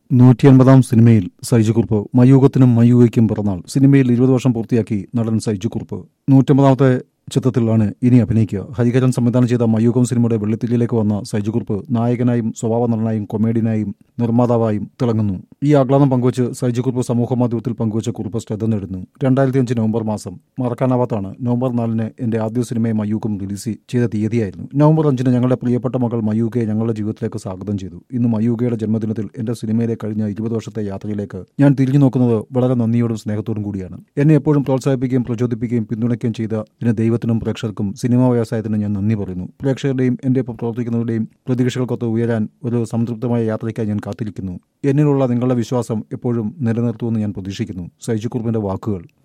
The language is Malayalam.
നൂറ്റി അൻപതാം സിനിമയിൽ സൈജുകുറുപ്പ് മയൂകത്തിനും മയൂകയ്ക്കും പിറന്നാൾ സിനിമയിൽ ഇരുപത് വർഷം പൂർത്തിയാക്കി നടൻ സൈജുകുറുപ്പ് നൂറ്റമ്പതാമത്തെ ചിത്രത്തിലാണ് ഇനി അഭിനയിക്കുക ഹരിഹരൻ സംവിധാനം ചെയ്ത മയൂകം സിനിമയുടെ വെള്ളിത്തിരിയിലേക്ക് വന്ന സൈജുകുറുപ്പ് നായകനായും സ്വഭാവ നടനായും കൊമേഡിയനായും നിർമ്മാതാവായും തിളങ്ങുന്നു ഈ ആഹ്ലാദം പങ്കുവച്ച് സൈജുകുറുപ്പ് സമൂഹമാധ്യമത്തിൽ പങ്കുവച്ച കുറിപ്പ് ശ്രദ്ധ നേടുന്നു രണ്ടായിരത്തി അഞ്ച് നവംബർ മാസം മറക്കാനാവാത്താണ് നവംബർ നാലിന് എന്റെ ആദ്യ സിനിമയെ മയൂകം റിലീസ് ചെയ്ത തീയതിയായിരുന്നു നവംബർ അഞ്ചിന് ഞങ്ങളുടെ പ്രിയപ്പെട്ട മകൾ മയൂകയെ ഞങ്ങളുടെ ജീവിതത്തിലേക്ക് സ്വാഗതം ചെയ്തു ഇന്ന് മയൂകയുടെ ജന്മദിനത്തിൽ എന്റെ സിനിമയിലെ കഴിഞ്ഞ ഇരുപത് വർഷത്തെ യാത്രയിലേക്ക് ഞാൻ തിരിഞ്ഞു നോക്കുന്നത് വളരെ നന്ദിയോടും സ്നേഹത്തോടും കൂടിയാണ് എന്നെ എപ്പോഴും പ്രോത്സാഹിപ്പിക്കുകയും പ്രചോദിപ്പിക്കുകയും പിന്തുണയ്ക്കുകയും ചെയ്ത ഇതിന് ദൈവത്തിനും പ്രേക്ഷകർക്കും സിനിമാ വ്യവസായത്തിനും ഞാൻ നന്ദി പറയുന്നു പ്രേക്ഷകരുടെയും എന്റെ ഒപ്പം പ്രവർത്തിക്കുന്നവരുടെയും പ്രതീക്ഷകൾക്കൊത്ത് ഉയരാൻ ഒരു സംതൃപ്തമായ യാത്രയ്ക്കായി ഞാൻ കാത്തിരിക്കുന്നു എന്നിലുള്ള നിങ്ങളുടെ വിശ്വാസം എപ്പോഴും നിലനിർത്തുമെന്ന് ഞാൻ പ്രതീക്ഷിക്കുന്നു സൈജു കുറുപ്പിന്റെ വാക്കുകൾ